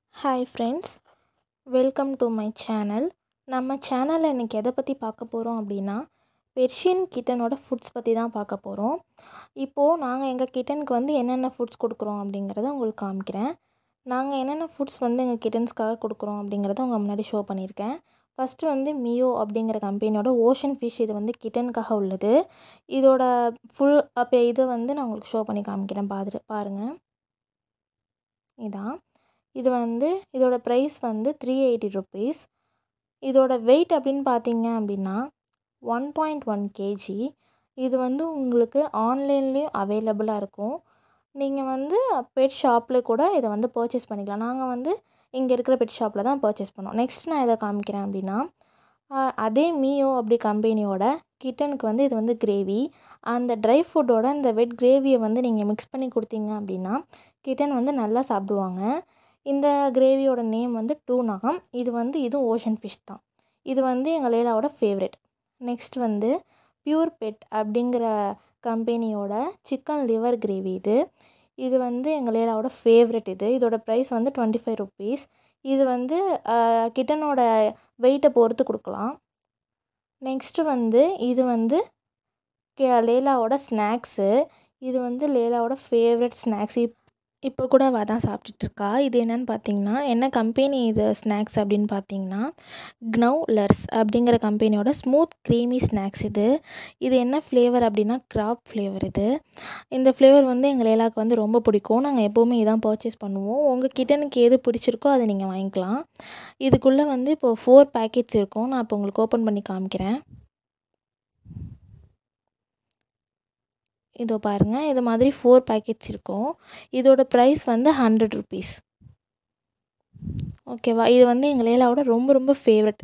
hi friends welcome to my channel நம்ம சேனலில் இன்றைக்கி எதை பற்றி பார்க்க போகிறோம் அப்படின்னா பெர்ஷியன் கிட்டனோட ஃபுட்ஸ் பற்றி தான் பார்க்க போகிறோம் இப்போது நாங்கள் எங்கள் கிட்டனுக்கு வந்து என்னென்ன ஃபுட்ஸ் கொடுக்குறோம் அப்படிங்கிறத உங்களுக்கு காமிக்கிறேன் நாங்கள் என்னென்ன ஃபுட்ஸ் வந்து எங்கள் கிட்டன்ஸ்க்காக கொடுக்குறோம் அப்படிங்கிறத உங்கள் முன்னாடி ஷோ பண்ணியிருக்கேன் ஃபஸ்ட்டு வந்து மியோ அப்படிங்கிற கம்பெனியோட ஓஷன் ஃபிஷ் இது வந்து கிட்டனுக்காக உள்ளது இதோட ஃபுல் அப்போ இதை வந்து நான் உங்களுக்கு ஷோ பண்ணி காமிக்கிறேன் பார்த்துட்டு பாருங்கள் இதான் இது வந்து இதோட ப்ரைஸ் வந்து த்ரீ எயிட்டி ருபீஸ் இதோட வெயிட் அப்படின்னு பார்த்தீங்க அப்படின்னா ஒன் பாயிண்ட் ஒன் கேஜி இது வந்து உங்களுக்கு ஆன்லைன்லேயும் அவைலபிளாக இருக்கும் நீங்கள் வந்து பெட் ஷாப்பில் கூட இதை வந்து பர்ச்சேஸ் பண்ணிக்கலாம் நாங்கள் வந்து இங்கே இருக்கிற பெட் ஷாப்பில் தான் பர்ச்சேஸ் பண்ணோம் நெக்ஸ்ட் நான் எதை காமிக்கிறேன் அப்படின்னா அதே மியோ அப்படி கம்பெனியோட கிட்டனுக்கு வந்து இது வந்து கிரேவி அந்த ட்ரை ஃபுட்டோட இந்த வெட் கிரேவியை வந்து நீங்கள் மிக்ஸ் பண்ணி கொடுத்தீங்க அப்படின்னா கிட்டன் வந்து நல்லா சாப்பிடுவாங்க இந்த கிரேவியோட நேம் வந்து டூனா இது வந்து இதுவும் ஓஷன் ஃபிஷ் தான் இது வந்து எங்கள் லேலாவோட ஃபேவரெட் நெக்ஸ்ட் வந்து ப்யூர் பெட் அப்படிங்கிற கம்பெனியோட சிக்கன் லிவர் கிரேவி இது இது வந்து எங்கள் லேலாவோட ஃபேவரெட் இது இதோட ப்ரைஸ் வந்து டுவெண்ட்டி ஃபைவ் ருபீஸ் இது வந்து கிட்டனோட வெயிட்டை பொறுத்து கொடுக்கலாம் நெக்ஸ்ட்டு வந்து இது வந்து லேலாவோட ஸ்நாக்ஸு இது வந்து லேலாவோட ஃபேவரெட் ஸ்நாக்ஸ் இப் இப்போ கூட அவள் தான் சாப்பிட்டுட்ருக்கா இது என்னென்னு பார்த்தீங்கன்னா என்ன கம்பெனி இது ஸ்நாக்ஸ் அப்படின்னு பார்த்தீங்கன்னா க்னௌலர்ஸ் அப்படிங்கிற கம்பெனியோட ஸ்மூத் க்ரீமி ஸ்நாக்ஸ் இது இது என்ன ஃப்ளேவர் அப்படின்னா கிராப் ஃப்ளேவர் இது இந்த ஃப்ளேவர் வந்து எங்கள் லேலாவுக்கு வந்து ரொம்ப பிடிக்கும் நாங்கள் எப்போவுமே இதான் பர்ச்சேஸ் பண்ணுவோம் உங்கள் கிட்டனுக்கு எது பிடிச்சிருக்கோ அதை நீங்கள் வாங்கிக்கலாம் இதுக்குள்ளே வந்து இப்போது ஃபோர் பேக்கெட்ஸ் இருக்கும் நான் இப்போ உங்களுக்கு ஓப்பன் பண்ணி காமிக்கிறேன் இதோ பாருங்கள் இது மாதிரி ஃபோர் பேக்கெட்ஸ் இருக்கும் இதோட ப்ரைஸ் வந்து ஹண்ட்ரட் ருபீஸ் ஓகேவா இது வந்து எங்கள் லேலாவோட ரொம்ப ரொம்ப ஃபேவரட்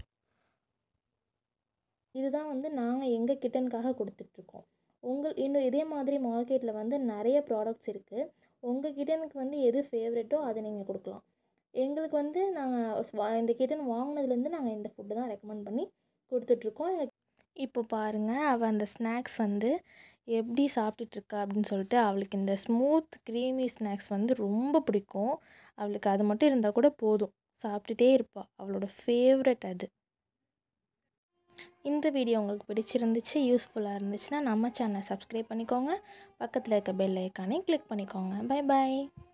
இதுதான் வந்து நாங்கள் எங்கள் கிட்டனுக்காக கொடுத்துட்ருக்கோம் உங்கள் இன்னும் இதே மாதிரி மார்க்கெட்டில் வந்து நிறைய ப்ராடக்ட்ஸ் இருக்குது உங்கள் கிட்டனுக்கு வந்து எது ஃபேவரெட்டோ அதை நீங்கள் கொடுக்கலாம் எங்களுக்கு வந்து நாங்கள் இந்த கிட்டன் வாங்கினதுலேருந்து நாங்கள் இந்த ஃபுட்டு தான் ரெக்கமெண்ட் பண்ணி கொடுத்துட்ருக்கோம் இப்போ பாருங்கள் அவள் அந்த ஸ்நாக்ஸ் வந்து எப்படி சாப்பிட்டுட்ருக்கா அப்படின்னு சொல்லிட்டு அவளுக்கு இந்த ஸ்மூத் க்ரீமி ஸ்நாக்ஸ் வந்து ரொம்ப பிடிக்கும் அவளுக்கு அது மட்டும் இருந்தால் கூட போதும் சாப்பிட்டுட்டே இருப்பாள் அவளோட ஃபேவரட் அது இந்த வீடியோ உங்களுக்கு பிடிச்சிருந்துச்சு யூஸ்ஃபுல்லாக இருந்துச்சுன்னா நம்ம சேனலை சப்ஸ்கிரைப் பண்ணிக்கோங்க பக்கத்தில் இருக்க பெல் ஐக்கானே கிளிக் பண்ணிக்கோங்க பை பாய்